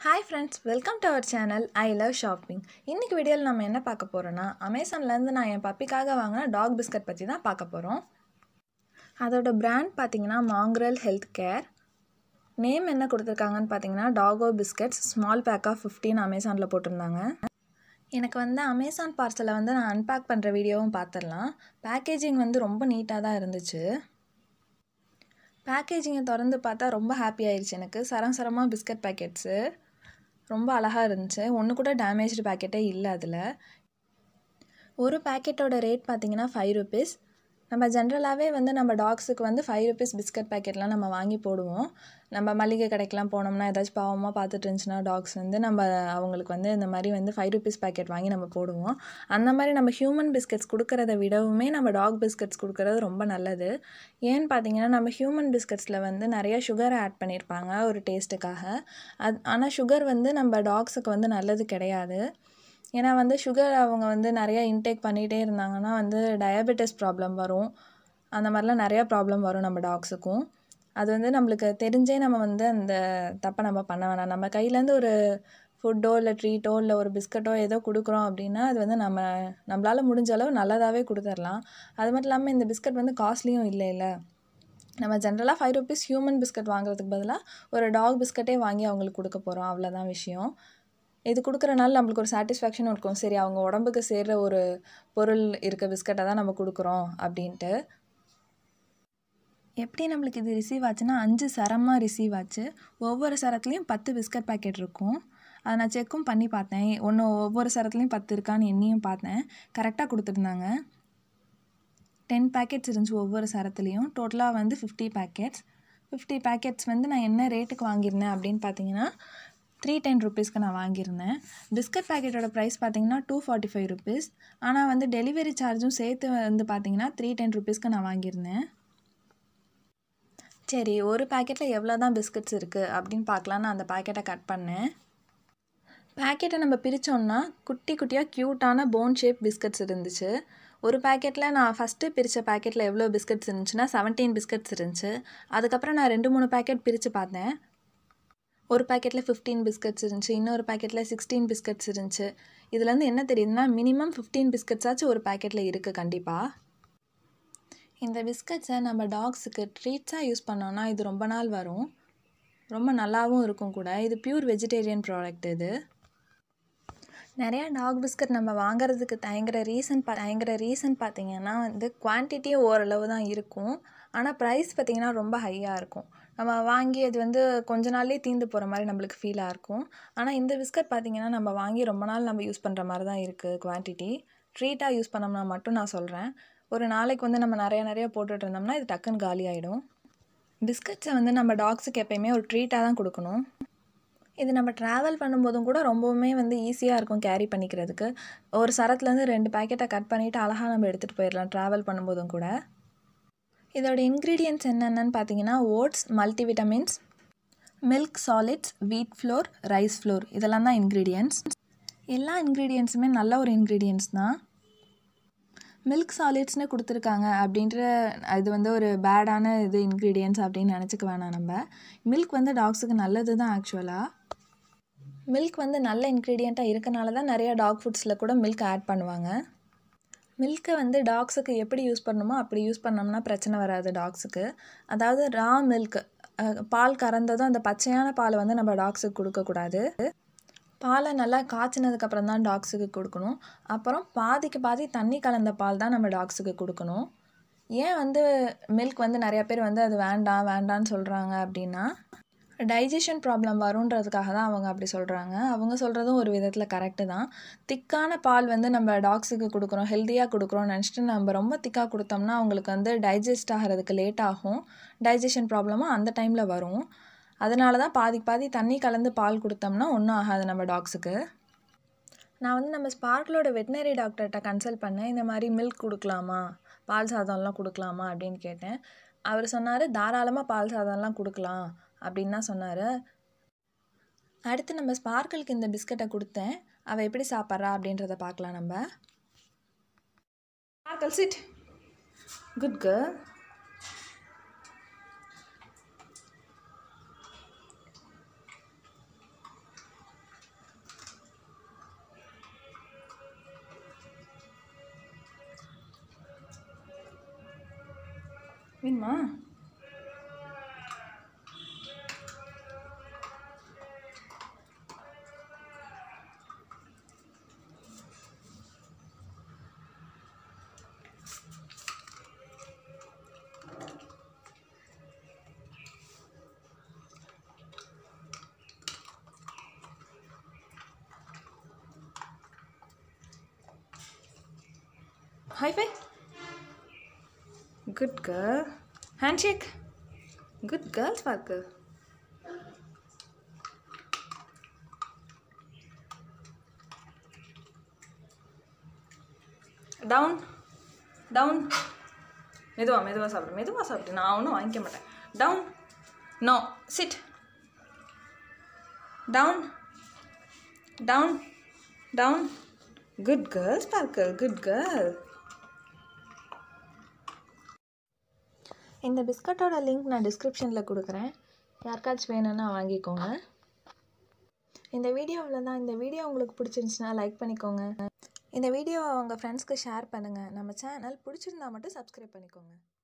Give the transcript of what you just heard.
Hi friends welcome to our channel I love shopping இன்றைக்கி வீடியோவில் நம்ம என்ன பார்க்க போகிறோன்னா அமேசான்லேருந்து நான் என் பப்பிக்காக வாங்கின டாக் பிஸ்கட் பற்றி தான் பார்க்க போகிறோம் அதோட பிராண்ட் பார்த்தீங்கன்னா மாங்க்ரல் ஹெல்த் கேர் நேம் என்ன கொடுத்துருக்காங்கன்னு பார்த்தீங்கன்னா டாகோ பிஸ்கட்ஸ் ஸ்மால் பேக்காக ஃபிஃப்டீன் அமேசானில் போட்டிருந்தாங்க எனக்கு வந்து அமேசான் பார்சலை வந்து நான் அன்பேக் பண்ணுற வீடியோவும் பார்த்துடலாம் பேக்கேஜிங் வந்து ரொம்ப நீட்டாக தான் இருந்துச்சு பேக்கேஜிங்கை திறந்து பார்த்தா ரொம்ப ஹாப்பி ஆயிடுச்சு எனக்கு சரம் சரமாக பிஸ்கட் பேக்கெட்ஸு ரொம்ப அழகாக இருந்துச்சு ஒன்று கூட டேமேஜ்டு பேக்கெட்டே இல்லை அதில் ஒரு பேக்கெட்டோட ரேட் பார்த்தீங்கன்னா ஃபைவ் ருபீஸ் நம்ம ஜென்ரலாகவே வந்து நம்ம டாக்ஸுக்கு வந்து ஃபைவ் ருபீஸ் பிஸ்கட் பேக்கெட்லாம் நம்ம வாங்கி போடுவோம் நம்ம மளிகை கடைக்கெலாம் போனோம்னா ஏதாச்சும் பாவமாக பார்த்துட்டு இருந்துச்சுன்னா டாக்ஸ் வந்து நம்ம அவங்களுக்கு வந்து இந்த மாதிரி வந்து ஃபைவ் ருபீஸ் பேக்கெட் வாங்கி நம்ம போடுவோம் அந்த மாதிரி நம்ம ஹியூமன் பிஸ்கட்ஸ் கொடுக்குறத விடவுமே நம்ம டாக் பிஸ்கட்ஸ் கொடுக்குறது ரொம்ப நல்லது ஏன்னு பார்த்தீங்கன்னா நம்ம ஹியூமன் பிஸ்கட்ஸில் வந்து நிறைய சுகர் ஆட் பண்ணியிருப்பாங்க ஒரு டேஸ்ட்டுக்காக அது ஆனால் சுகர் வந்து நம்ம டாக்ஸுக்கு வந்து நல்லது கிடையாது ஏன்னா வந்து சுகர் அவங்க வந்து நிறையா இன்டேக் பண்ணிகிட்டே இருந்தாங்கன்னா வந்து டயபெட்டிஸ் ப்ராப்ளம் வரும் அந்த மாதிரிலாம் நிறையா ப்ராப்ளம் வரும் நம்ம டாக்ஸுக்கும் அது வந்து நம்மளுக்கு தெரிஞ்சே நம்ம வந்து அந்த தப்பை நம்ம பண்ண வேணாம் நம்ம கையிலேருந்து ஒரு ஃபுட்டோ இல்லை ட்ரீட்டோ இல்லை ஒரு பிஸ்கட்டோ ஏதோ கொடுக்குறோம் அப்படின்னா அது வந்து நம்ம நம்மளால் முடிஞ்ச அளவு நல்லதாகவே கொடுத்துர்லாம் அது மட்டும் இல்லாமல் இந்த பிஸ்கட் வந்து காஸ்ட்லியும் இல்லை இல்லை நம்ம ஜென்ரலாக ஃபைவ் ருபீஸ் ஹியூமன் பிஸ்கட் வாங்குறதுக்கு பதிலாக ஒரு டாக் பிஸ்கட்டே வாங்கி அவங்களுக்கு கொடுக்க போகிறோம் அவ்வளோதான் விஷயம் இது கொடுக்குறனால நம்மளுக்கு ஒரு சாட்டிஸ்ஃபேக்ஷன் இருக்கும் சரி அவங்க உடம்புக்கு சேர்கிற ஒரு பொருள் இருக்க பிஸ்கட்டை தான் நம்ம கொடுக்குறோம் அப்படின்ட்டு எப்படி நம்மளுக்கு இது ரிசீவ் ஆச்சுன்னா அஞ்சு சரமாக ரிசீவ் ஆச்சு ஒவ்வொரு சரத்துலேயும் பத்து பிஸ்கட் பேக்கெட் இருக்கும் அதை நான் செக்கும் பண்ணி பார்த்தேன் ஒன்று ஒவ்வொரு சரத்துலேயும் பத்து இருக்கான்னு எண்ணியும் பார்த்தேன் கரெக்டாக கொடுத்துருந்தாங்க டென் பேக்கெட்ஸ் இருந்துச்சு ஒவ்வொரு சரத்துலேயும் டோட்டலாக வந்து ஃபிஃப்டி பேக்கெட்ஸ் ஃபிஃப்டி பேக்கெட்ஸ் வந்து நான் என்ன ரேட்டுக்கு வாங்கியிருந்தேன் அப்படின்னு பார்த்தீங்கன்னா த்ரீ டென் ருபீஸ்க்கு நான் வாங்கியிருந்தேன் பிஸ்கட் பேக்கெட்டோட ப்ரைஸ் பார்த்தீங்கன்னா டூ ஃபார்ட்டி ஃபைவ் ருபீஸ் ஆனால் வந்து டெலிவரி சார்ஜும் சேர்த்து வந்து பார்த்தீங்கன்னா த்ரீ டென் ருபீஸ்க்கு நான் வாங்கியிருந்தேன் சரி ஒரு பேக்கெட்டில் எவ்வளோ தான் பிஸ்கட்ஸ் இருக்குது அப்படின்னு பார்க்கலான்னு அந்த பேக்கெட்டை கட் பண்ணேன் பேக்கெட்டை நம்ம பிரித்தோம்னா குட்டி குட்டியாக க்யூட்டான போன் ஷேப் பிஸ்கட்ஸ் இருந்துச்சு ஒரு பேக்கெட்டில் நான் ஃபஸ்ட்டு பிரித்த பேக்கெட்டில் எவ்வளோ பிஸ்கட்ஸ் இருந்துச்சுன்னா செவன்டீன் பிஸ்கட்ஸ் இருந்துச்சு அதுக்கப்புறம் நான் ரெண்டு மூணு பேக்கெட் பிரித்து பார்த்தேன் ஒரு பேக்கெட்டில் ஃபிஃப்டீன் பிஸ்கட்ஸ் இருந்துச்சு இன்னொரு பேக்கெட்டில் சிக்ஸ்டீன் பிஸ்கட்ஸ் இருந்துச்சு இதுலேருந்து என்ன தெரியுதுன்னா மினிமம் ஃபிஃப்டீன் பிஸ்கட்ஸாச்சும் ஒரு பேக்கெட்டில் இருக்குது கண்டிப்பாக இந்த பிஸ்கட்ஸை நம்ம டாக்ஸுக்கு ட்ரீட்ஸாக யூஸ் பண்ணோன்னா இது ரொம்ப நாள் வரும் ரொம்ப நல்லாவும் இருக்கும் கூட இது பியூர் வெஜிடேரியன் ப்ராடக்ட் இது நிறையா டாக் பிஸ்கட் நம்ம வாங்குறதுக்கு தயங்குற ரீசன் பா தயங்குற ரீசன் பார்த்திங்கன்னா வந்து குவான்டிட்டியும் ஓரளவு தான் இருக்கும் ஆனால் ப்ரைஸ் பார்த்திங்கன்னா ரொம்ப ஹையாக இருக்கும் நம்ம வாங்கி அது வந்து கொஞ்ச நாள்லேயே தீந்து போகிற மாதிரி நம்மளுக்கு ஃபீலாக இருக்கும் ஆனால் இந்த பிஸ்கட் பார்த்திங்கன்னா நம்ம வாங்கி ரொம்ப நாள் நம்ம யூஸ் பண்ணுற மாதிரி தான் இருக்குது குவான்டிட்டி ட்ரீட்டாக யூஸ் பண்ணோம்னா மட்டும் நான் சொல்கிறேன் ஒரு நாளைக்கு வந்து நம்ம நிறைய நிறைய போட்டுட்டு இருந்தோம்னா இது டக்குன்னு காலி ஆகிடும் பிஸ்கட்ஸை வந்து நம்ம டாக்ஸுக்கு எப்போயுமே ஒரு ட்ரீட்டாக தான் கொடுக்கணும் இது நம்ம ட்ராவல் பண்ணும்போதும் கூட ரொம்பவுமே வந்து ஈஸியாக இருக்கும் கேரி பண்ணிக்கிறதுக்கு ஒரு சரத்துலேருந்து ரெண்டு பேக்கெட்டை கட் பண்ணிவிட்டு அழகாக நம்ம எடுத்துகிட்டு போயிடலாம் ட்ராவல் பண்ணும்போதும் கூட இதோட இன்க்ரீடியன்ட்ஸ் என்னென்னு பார்த்தீங்கன்னா oats multivitamins milk solids wheat flour rice flour இதெல்லாம் தான் இன்க்ரீடியன்ட்ஸ் எல்லா இன்க்ரீடியன்ஸுமே நல்ல ஒரு இன்க்ரீடியன்ட்ஸ் தான் மில்க் சாலிட்ஸ்னு கொடுத்துருக்காங்க அப்படின்ற இது வந்து ஒரு பேடான இது இன்க்ரீடியன்ஸ் அப்படின்னு நினச்சிக்க வேணாம் நம்ம மில்க் வந்து டாக்ஸுக்கு நல்லது தான் ஆக்சுவலாக மில்க் வந்து நல்ல இன்க்ரீடியண்ட்டாக இருக்கனால தான் நிறையா டாக் ஃபுட்ஸில் கூட மில்க் ஆட் பண்ணுவாங்க மில்க்கை வந்து டாக்ஸுக்கு எப்படி யூஸ் பண்ணணுமோ அப்படி யூஸ் பண்ணோம்னா பிரச்சனை வராது டாக்ஸுக்கு அதாவது ரா மில்க் பால் கறந்ததும் அந்த பச்சையான பாலை வந்து நம்ம டாக்ஸுக்கு கொடுக்கக்கூடாது பாலை நல்லா காய்ச்சினதுக்கப்புறம் தான் டாக்ஸுக்கு கொடுக்கணும் அப்புறம் பாதிக்கு பாதி தண்ணி கலந்த பால் தான் நம்ம டாக்ஸுக்கு கொடுக்கணும் ஏன் வந்து மில்க் வந்து நிறையா பேர் வந்து அது வேண்டாம் வேண்டான்னு சொல்கிறாங்க அப்படின்னா டைஜஷன் ப்ராப்ளம் வருன்றதுக்காக தான் அவங்க அப்படி சொல்கிறாங்க அவங்க சொல்கிறதும் ஒரு விதத்தில் கரெக்டு தான் திக்கான பால் வந்து நம்ம டாக்ஸுக்கு கொடுக்குறோம் ஹெல்த்தியாக கொடுக்குறோம்னு நினச்சிட்டு நம்ம ரொம்ப திக்காக கொடுத்தோம்னா அவங்களுக்கு வந்து டைஜஸ்ட் ஆகிறதுக்கு லேட் ஆகும் டைஜஷன் ப்ராப்ளமும் அந்த டைமில் வரும் அதனால தான் பாதி பாதி தண்ணி கலந்து பால் கொடுத்தோம்னா ஒன்றும் ஆகாது நம்ம டாக்ஸுக்கு நான் வந்து நம்ம ஸ்பார்க்கிளோட வெட்டினரி டாக்டர்கிட்ட கன்சல்ட் பண்ணேன் இந்த மாதிரி மில்க் கொடுக்கலாமா பால் சாதம்லாம் கொடுக்கலாமா அப்படின்னு கேட்டேன் அவர் சொன்னார் தாராளமாக பால் சாதம்லாம் கொடுக்கலாம் அப்படின்னு தான் சொன்னார் அடுத்து நம்ம ஸ்பார்க்கிளுக்கு இந்த பிஸ்கட்டை கொடுத்தேன் அவள் எப்படி சாப்பிட்றா அப்படின்றத பார்க்கலாம் நம்ம ஸ்பார்க்கல் சிட் குட் கேர்ள் வேணுமா High five. Good girl. Handshake. Good girl, Sparkle. Down down மெதுவா மெதுவா சாப்பிடு மெதுவா சாப்பிடு நான் ஒன்றும் வாங்கிக்க மாட்டேன் down no sit down down down good girl Sparkle good girl இந்த பிஸ்கட்டோட லிங்க் நான் டிஸ்கிரிப்ஷனில் கொடுக்குறேன் யாருக்காச்சும் வேணும்னா வாங்கிக்கோங்க இந்த வீடியோவில் தான் இந்த வீடியோ உங்களுக்கு பிடிச்சிருந்துச்சுன்னா லைக் பண்ணிக்கோங்க இந்த வீடியோவை உங்கள் ஃப்ரெண்ட்ஸ்க்கு ஷேர் பண்ணுங்கள் நம்ம சேனல் பிடிச்சிருந்தா மட்டும் சப்ஸ்கிரைப் பண்ணிக்கோங்க